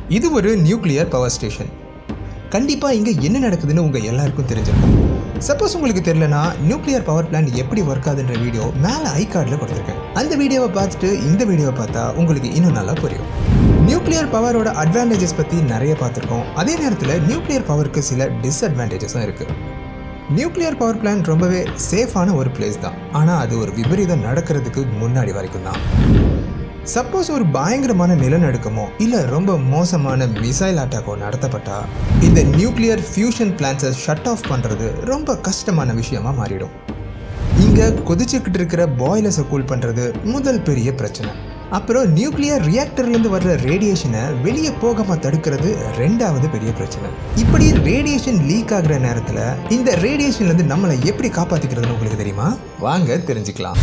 இது ஒரு nuclear power station கண்டிப்பாக இங்கே என்ன நடக்குதுன்னு உங்கள் எல்லாருக்கும் தெரிஞ்சிருக்கும் சப்போஸ் உங்களுக்கு தெரியலனா நியூக்ளியர் பவர் பிளான்ட் எப்படி ஒர்க் ஆகுதுன்ற வீடியோ மேலே ஐ கார்டில் கொடுத்துருக்கேன் அந்த வீடியோவை பார்த்துட்டு இந்த வீடியோவை பார்த்தா உங்களுக்கு இன்னும் நல்லா புரியும் நியூக்ளியர் பவரோட அட்வான்டேஜஸ் பற்றி நிறைய பார்த்துருக்கோம் அதே நேரத்தில் நியூக்ளியர் பவருக்கு சில டிஸ்அட்வான்டேஜஸும் இருக்குது நியூக்ளியர் பவர் பிளான்ட் ரொம்பவே சேஃபான ஒரு பிளேஸ் தான் ஆனால் அது ஒரு விபரீதம் நடக்கிறதுக்கு முன்னாடி வரைக்கும் தான் சப்போஸ் ஒரு பயங்கரமான நிலநடுக்கமோ இல்லை ரொம்ப மோசமான மிசைல் அட்டாக்கோ நடத்தப்பட்டா இந்த நியூக்ளியர் ஃபியூஷன் பிளான்ஸை ஷட் ஆஃப் பண்ணுறது ரொம்ப கஷ்டமான விஷயமா மாறிடும் இங்கே கொதிச்சுக்கிட்டு இருக்கிற பாய்லர்ஸை கூல் பண்ணுறது முதல் பெரிய பிரச்சனை அப்புறம் நியூக்ளியர் ரியாக்டர்லேருந்து வர்ற ரேடியேஷனை வெளியே போகாம தடுக்கிறது ரெண்டாவது பெரிய பிரச்சனை இப்படி ரேடியேஷன் லீக் ஆகுற நேரத்தில் இந்த ரேடியேஷன்லேருந்து நம்மளை எப்படி காப்பாற்றிக்கிறதுன்னு உங்களுக்கு தெரியுமா வாங்க தெரிஞ்சுக்கலாம்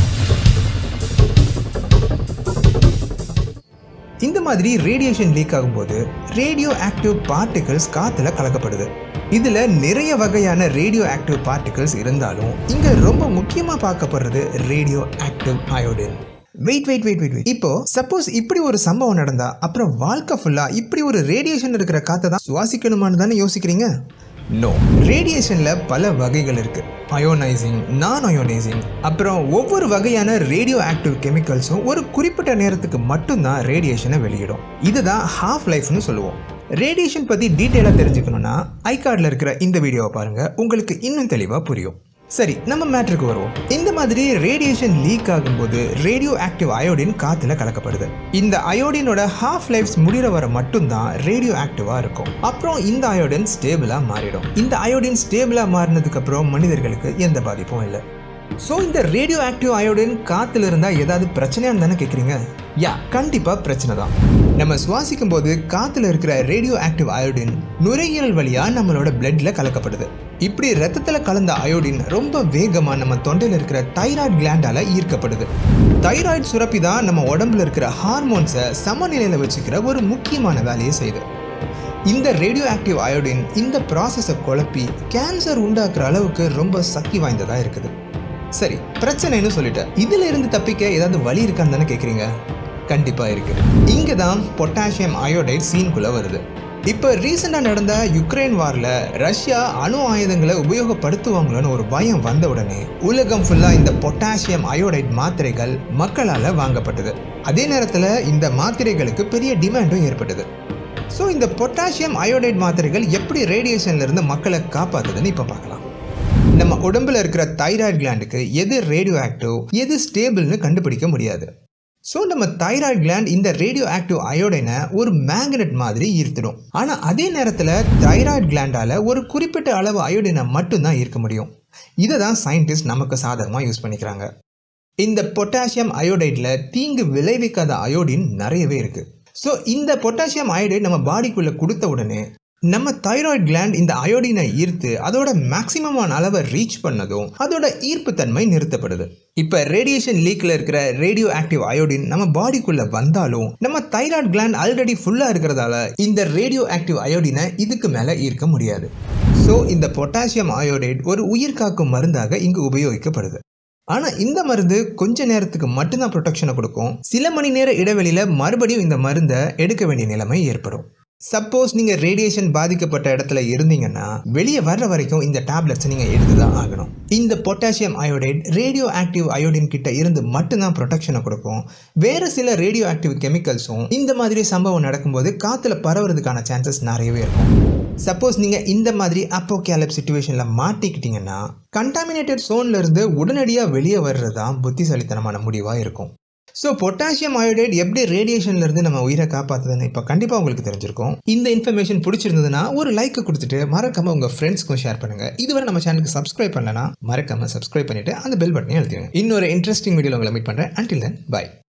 இந்த மாதிரி ரேடியேஷன் லீக் ஆகும்போது ரேடியோ ஆக்டிவ் பார்ட்டிகல்ஸ் காற்றுல கலக்கப்படுது இதில் நிறைய வகையான ரேடியோ ஆக்டிவ் பார்ட்டிகல்ஸ் இருந்தாலும் இங்கே ரொம்ப முக்கியமாக பார்க்கப்படுறது radioactive iodine wait wait wait wait wait இப்போ சப்போஸ் இப்படி ஒரு சம்பவம் நடந்தா அப்புறம் வாழ்க்கை ஃபுல்லாக இப்படி ஒரு ரேடியேஷன் இருக்கிற காற்றை தான் சுவாசிக்கணுமான்னு தானே யோசிக்கிறீங்க நோ ரேடியேஷனில் பல வகைகள் இருக்குது அயோனைசிங் நான் அயோனைசிங் அப்புறம் ஒவ்வொரு வகையான ரேடியோ ஆக்டிவ் கெமிக்கல்ஸும் ஒரு குறிப்பிட்ட நேரத்துக்கு மட்டும்தான் ரேடியேஷனை வெளியிடும் இதுதான் ஹாஃப் லைஃப்னு சொல்லுவோம் ரேடியேஷன் பற்றி டீட்டெயிலாக தெரிஞ்சுக்கணுன்னா ஐ கார்டில் இருக்கிற இந்த வீடியோவை பாருங்கள் உங்களுக்கு இன்னும் தெளிவாக புரியும் சரி நம்ம மேட்ருக்கு வருவோம் இந்த மாதிரி ரேடியேஷன் லீக் ஆகும்போது ரேடியோ ஆக்டிவ் அயோடின் காத்துல கலக்கப்படுது இந்த அயோடினோட ஹாஃப் லைஃப்ஸ் முடிகிற வர மட்டும்தான் ரேடியோ ஆக்டிவா இருக்கும் அப்புறம் இந்த அயோடின் ஸ்டேபிளா மாறிடும் இந்த அயோடின் ஸ்டேபிளா மாறினதுக்கு அப்புறம் மனிதர்களுக்கு எந்த பாதிப்பும் இல்லை ஸோ இந்த ரேடியோ ஆக்டிவ் அயோடின் காத்துல இருந்தால் ஏதாவது பிரச்சனையான்னு தானே கேட்குறீங்க யா கண்டிப்பாக பிரச்சனை தான் நம்ம சுவாசிக்கும் போது காத்துல இருக்கிற ரேடியோ ஆக்டிவ் அயோடின் நுரையீரல் வழியாக நம்மளோட பிளட்ல கலக்கப்படுது இப்படி ரத்தத்தில் கலந்த அயோடின் ரொம்ப வேகமாக நம்ம தொண்டையில் இருக்கிற தைராய்டு கிளாண்டால ஈர்க்கப்படுது தைராய்டு சுரப்பி தான் நம்ம உடம்புல இருக்கிற ஹார்மோன்ஸை சமநிலையில் வச்சுக்கிற ஒரு முக்கியமான வேலையை செய்யுது இந்த ரேடியோ ஆக்டிவ் அயோடின் இந்த ப்ராசஸை குழப்பி கேன்சர் உண்டாக்குற அளவுக்கு ரொம்ப சக்தி வாய்ந்ததாக இருக்குது சரி பிரச்சனைன்னு சொல்லிட்டேன் இதுல இருந்து தப்பிக்க ஏதாவது வழி இருக்கான்னு தானே கேட்குறீங்க கண்டிப்பாக இருக்கு இங்கே தான் பொட்டாசியம் அயோடைட் சீன்குள்ளே வருது இப்போ ரீசெண்டாக நடந்த யுக்ரைன் வாரில் ரஷ்யா அணு ஆயுதங்களை உபயோகப்படுத்துவாங்களோன்னு ஒரு பயம் வந்த உடனே உலகம் ஃபுல்லாக இந்த பொட்டாசியம் அயோடைட் மாத்திரைகள் மக்களால் வாங்கப்பட்டது அதே நேரத்தில் இந்த மாத்திரைகளுக்கு பெரிய டிமாண்டும் ஏற்பட்டது ஸோ இந்த பொட்டாசியம் அயோடைட் மாத்திரைகள் எப்படி ரேடியேஷன்ல இருந்து மக்களை காப்பாத்துதுன்னு இப்போ பார்க்கலாம் நம்ம உடம்புல இருக்கிற தைராய்டு கிளாண்டுக்கு எது ரேடியோ ஆக்டிவ் எது ஸ்டேபிள்னு கண்டுபிடிக்க முடியாது ஸோ நம்ம தைராய்டு கிளாண்ட் இந்த ரேடியோ ஆக்டிவ் அயோடைனை ஒரு மேக்னெட் மாதிரி ஈர்த்திடும் ஆனால் அதே நேரத்தில் தைராய்டு கிளாண்டால் ஒரு குறிப்பிட்ட அளவு அயோடினை மட்டும்தான் ஈர்க்க முடியும் இதை தான் சயின்டிஸ்ட் நமக்கு சாதகமாக யூஸ் பண்ணிக்கிறாங்க இந்த பொட்டாசியம் அயோடைடில் தீங்கு விளைவிக்காத அயோடின் நிறையவே இருக்குது ஸோ இந்த பொட்டாசியம் அயோடைட் நம்ம பாடிக்குள்ளே கொடுத்த உடனே நம்ம தைராய்டு கிளாண்ட் இந்த அயோடினை ஈர்த்து அதோட மேக்சிமமான அளவை ரீச் பண்ணதும் அதோட ஈர்ப்பு தன்மை நிறுத்தப்படுது இப்போ ரேடியேஷன் லீக்கில் இருக்கிற ரேடியோ ஆக்டிவ் அயோடின் நம்ம பாடிக்குள்ளே வந்தாலும் நம்ம தைராய்டு கிளாண்ட் ஆல்ரெடி ஃபுல்லாக இருக்கிறதால இந்த ரேடியோ ஆக்டிவ் அயோடினை இதுக்கு மேலே ஈர்க்க முடியாது ஸோ இந்த பொட்டாசியம் அயோடைட் ஒரு உயிர் காக்கும் மருந்தாக இங்கு உபயோகிக்கப்படுது ஆனால் இந்த மருந்து கொஞ்ச நேரத்துக்கு மட்டும்தான் ப்ரொடெக்ஷனை கொடுக்கும் சில மணி நேர இடைவெளியில் மறுபடியும் இந்த மருந்தை எடுக்க வேண்டிய நிலைமை ஏற்படும் சப்போஸ் நீங்கள் ரேடியேஷன் பாதிக்கப்பட்ட இடத்துல இருந்தீங்கன்னா வெளியே வர்ற வரைக்கும் இந்த டேப்லெட்ஸை நீங்கள் எடுத்து தான் ஆகணும் இந்த potassium iodide radioactive iodine கிட்ட இருந்து மட்டும்தான் ப்ரொடெக்ஷனை கொடுக்கும் வேறு சில ரேடியோ ஆக்டிவ் கெமிக்கல்ஸும் இந்த மாதிரி சம்பவம் நடக்கும்போது காற்றுல பரவுறதுக்கான சான்சஸ் நிறையவே இருக்கும் சப்போஸ் நீங்கள் இந்த மாதிரி அப்போ கேலப் சுச்சுவேஷனில் மாட்டிக்கிட்டீங்கன்னா கண்டாமினேட்டட் சோன்ல இருந்து உடனடியாக வெளியே வர்றது தான் புத்திசாலித்தனமான முடிவாக இருக்கும் ஸோ பொட்டாசியம் அயோடைட் எப்படி ரேடியேஷன்ல இருந்து நம்ம உயிரை காப்பாற்றுதுன்னு இப்போ கண்டிப்பாக உங்களுக்கு தெரிஞ்சிருக்கும் இந்த இன்ஃபர்மேஷன் பிடிச்சிருந்ததுன்னா ஒரு லைக் கொடுத்துட்டு மறக்காம உங்கள் ஃப்ரெண்ட்ஸ்க்கும் ஷேர் பண்ணுங்க இதுவரை நம்ம சேனலுக்கு சப்ஸ்கிரைப் பண்ணலனா மறக்காம சப்ஸ்கிரைப் பண்ணிட்டு அந்த பெல் பட்டனையும் அழுத்திடுங்க இன்னொரு இன்ட்ரெஸ்டிங் வீடியோ உங்களை மீட் பண்ணுறேன் அண்டில் தென் பை